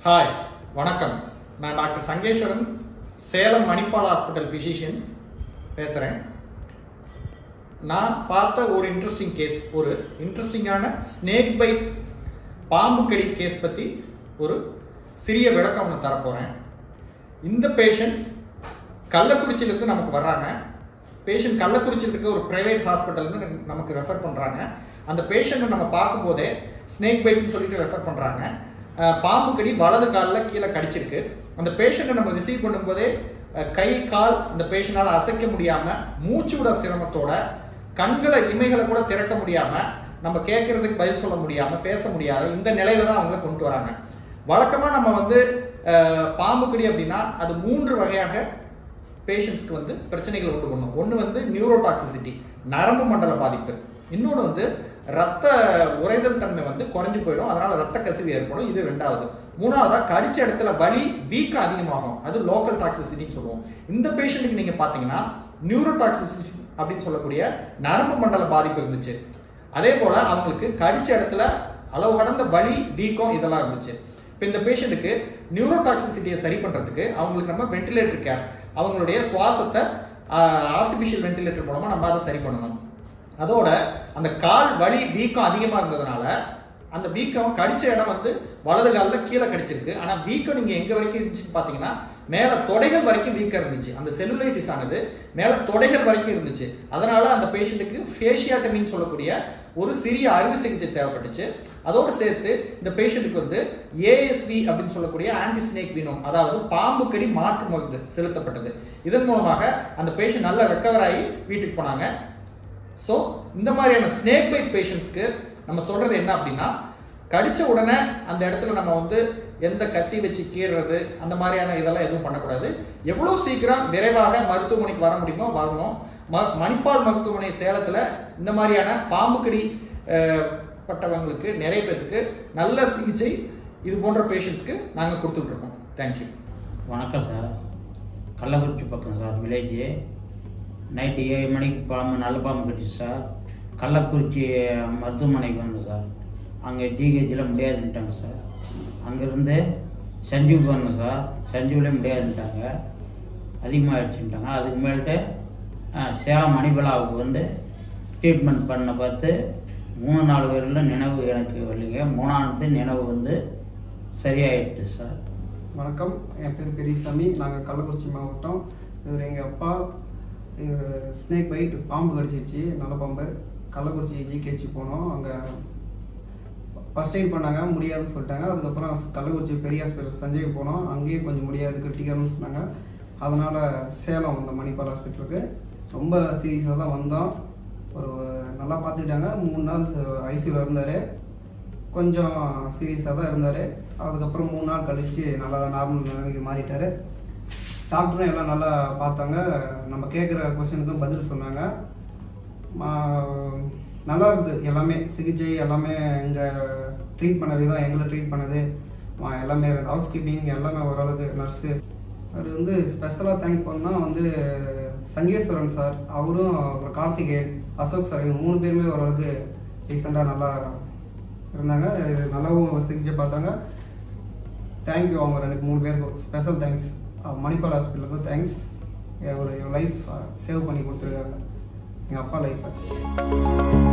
hi வணக்கம் நான் doctor Sangeswaran Salem Manipal hospital physician பேசுகிறேன் நான் பார்த்த ஒரு இன்ட்ரெஸ்டிங் கேஸ் ஒரு இன்ட்ரெஸ்டிங்கான ஸ்னேக் பைட் பாம்பு கடி கேஸ் பற்றி ஒரு சிறிய விளக்கம் ஒன்று தரப்போகிறேன் இந்த பேஷண்ட் கள்ளக்குறிச்சியிலேருந்து நமக்கு வர்றாங்க பேஷண்ட் கள்ளக்குறிச்சியில் இருக்க ஒரு ப்ரைவேட் ஹாஸ்பிட்டல்னு நமக்கு ரெஃபர் பண்ணுறாங்க அந்த பேஷண்ட்டை நம்ம பார்க்கும்போதே ஸ்னேக் பைட்னு சொல்லிட்டு ரெஃபர் பண்ணுறாங்க பாம்பு கடி வலது காலில் கீழே கடிச்சிருக்கு அந்த பேஷண்ட்டை நம்ம ரிசீவ் பண்ணும்போதே அஹ், கை கால் அந்த பேஷண்டால் அசைக்க முடியாமல் மூச்சு விட சிரமத்தோட கண்களை இமைகளை கூட திறக்க முடியாமல் நம்ம கேட்கறதுக்கு பதில் சொல்ல முடியாமல் பேச முடியாத இந்த நிலையில தான் அவங்கள கொண்டு வராங்க வழக்கமாக நம்ம வந்து அஹ், பாம்பு கடி அப்படின்னா அது மூன்று வகையாக பேஷண்ட்ஸ்க்கு வந்து பிரச்சனைகள் உண்டு பண்ணும் ஒன்று வந்து நியூரோடாக்சிசிட்டி நரம்பு மண்டல பாதிப்பு இன்னொன்று வந்து ரத்த உறைதல் தன்மை வந்து குறைஞ்சு போயிடும் அதனால ரத்த கசிவு ஏற்படும் இது ரெண்டாவது மூணாவதா கடிச்ச இடத்துல வலி வீக்கம் அதிகமாகும் அது லோக்கல் டாக்ஸிசிட்டின்னு சொல்லுவோம் இந்த பேஷண்ட்டுக்கு நீங்க பாத்தீங்கன்னா நியூரோடாக்சிசிட்டி அப்படின்னு சொல்லக்கூடிய நரம்பு மண்டல பாதிப்பு இருந்துச்சு அதே போல அவங்களுக்கு கடிச்ச இடத்துல அளவு கடந்த வலி வீக்கம் இதெல்லாம் இருந்துச்சு இப்போ இந்த பேஷண்ட்டுக்கு நியூரோடாக்சிசிட்டியை சரி பண்ணுறதுக்கு அவங்களுக்கு நம்ம வென்டிலேட்டர் கேர் அவங்களுடைய சுவாசத்தை ஆர்டிஃபிஷியல் வென்டிலேட்டர் மூலமாக நம்ம அதை சரி பண்ணணும் அதோட அந்த கால் வலி வீக்கம் அதிகமாக இருந்ததுனால அந்த வீக்கம் கடிச்ச இடம் வந்து வலது காலில் கீழே கடிச்சிருக்கு ஆனால் வீக்கம் நீங்கள் எங்கே வரைக்கும் இருந்துச்சுன்னு பார்த்தீங்கன்னா மேலே தொடைகள் வரைக்கும் வீக்கம் இருந்துச்சு அந்த செல்லுலைட்டிஸ் ஆனது மேலே தொடைகள் வரைக்கும் இருந்துச்சு அதனால அந்த பேஷண்ட்டுக்கு ஃபேஷியாட்டமின்னு சொல்லக்கூடிய ஒரு சிறிய அறுவை சிகிச்சை தேவைப்பட்டுச்சு அதோடு சேர்த்து இந்த பேஷண்ட்டுக்கு வந்து ஏஎஸ்வி அப்படின்னு சொல்லக்கூடிய ஆன்டி ஸ்னேக் வினோம் அதாவது பாம்பு கடி மாற்று மருந்து செலுத்தப்பட்டது இதன் மூலமாக அந்த பேஷண்ட் நல்லா ரெக்கவர் ஆகி வீட்டுக்கு போனாங்க ஸோ இந்த மாதிரியான ஸ்னேக் பைட் பேஷண்ட்ஸ்க்கு நம்ம சொல்றது என்ன அப்படின்னா கடிச்ச உடனே அந்த இடத்துல நம்ம வந்து எந்த கத்தி வச்சு கீறுறது அந்த மாதிரியான இதெல்லாம் எதுவும் பண்ணக்கூடாது எவ்வளோ சீக்கிரம் விரைவாக மருத்துவமனைக்கு வர முடியுமோ வரணும் ம மணிப்பால் மருத்துவமனை சேலத்தில் இந்த மாதிரியான பாம்பு கடி அஹ், பட்டவங்களுக்கு நிறைய பேர்த்துக்கு நல்ல சிகிச்சை இது போன்ற பேஷண்ட்ஸ்க்கு நாங்கள் கொடுத்துட்டு இருக்கோம் தேங்க்யூ வணக்கம் சார் கள்ளக்குறிச்சி பக்கம் சார் வில்லேஜு நைட்டு ஏழு மணிக்கு பாம்பு நல்ல பாம்பு கட்டிச்சு சார் கள்ளக்குறிச்சி மருத்துவமனைக்கு வந்தோம் சார் அங்கே ஜிஹெச்சில் முடியாதுன்ட்டாங்க சார் அங்கேருந்து சஞ்சீவுக்கு வந்தோம் சார் சஞ்சீவில் முடியாதுன்ட்டாங்க அதிகமாகிடுச்சுட்டாங்க அதுக்கு மேல்ட்டு அஹ், சேலம் மணிபலாவுக்கு வந்து ட்ரீட்மெண்ட் பண்ண பார்த்து மூணு நாலு பேரில் நினைவு எனக்கு வரலைங்க மூணாவது நினைவு வந்து சரியாயிடுச்சு சார் வணக்கம் என் பேர் பெரியசாமி நாங்கள் கள்ளக்குறிச்சி மாவட்டம் இவர் எங்கள் அப்பா ஸ்னேக் பைட் பாம்பு கடிச்சிருச்சு நல்ல பாம்பு கள்ளக்குறிச்சி ஜிகேச்சி போனோம் அங்கே ஃபஸ்ட் எய்ட் பண்ணாங்க முடியாதுன்னு சொல்லிட்டாங்க அதுக்கப்புறம் கள்ளக்குறிச்சி பெரிய ஹாஸ்பிட்டல் சஞ்சய் போனோம் அங்கேயும் கொஞ்சம் முடியாது கிரிட்டிக்கல்னு சொன்னாங்க அதனால் சேலம் வந்தோம் மணிப்பால் ஹாஸ்பிட்டலுக்கு ரொம்ப சீரியஸாக தான் வந்தோம் ஒரு நல்லா பார்த்துக்கிட்டாங்க மூணு நாள் ஐசியூவில் இருந்தார் கொஞ்சம் சீரியஸாக தான் இருந்தார் அதுக்கப்புறம் மூணு நாள் கழித்து நல்லா நார்மல் நிலைமைக்கு மாறிட்டார் டாக்டரும் எல்லாம் நல்லா பார்த்தாங்க நம்ம கேட்குற கொஸ்டினுக்கும் பதில் சொன்னாங்க மா- நல்லா இருக்குது எல்லாமே சிகிச்சை எல்லாமே இங்கே ட்ரீட் பண்ண விதம் எங்களை ட்ரீட் பண்ணது மா- எல்லாமே ஹவுஸ் கீப்பிங் எல்லாமே ஓரளவுக்கு நர்ஸு அவர் வந்து ஸ்பெஷலாக தேங்க் பண்ணால் வந்து சங்கேஸ்வரன் சார் அவரும் அப்புறம் கார்த்திகேயன் அசோக் சார் இவங்க மூணு பேருமே ஓரளவுக்கு ரீசெண்டாக நல்லா இருந்தாங்க இது நல்லாவும் சிகிச்சை பார்த்தாங்க தேங்க்யூ அவங்க ரெண்டு மூணு பேருக்கும் ஸ்பெஷல் தேங்க்ஸ் மணிப்பால் ஹாஸ்பிட்டலுக்கும் தேங்க்ஸ் ஒரு லைஃப் சேவ் பண்ணி கொடுத்துருக்காங்க எங்கள் அப்பா லைஃப்பை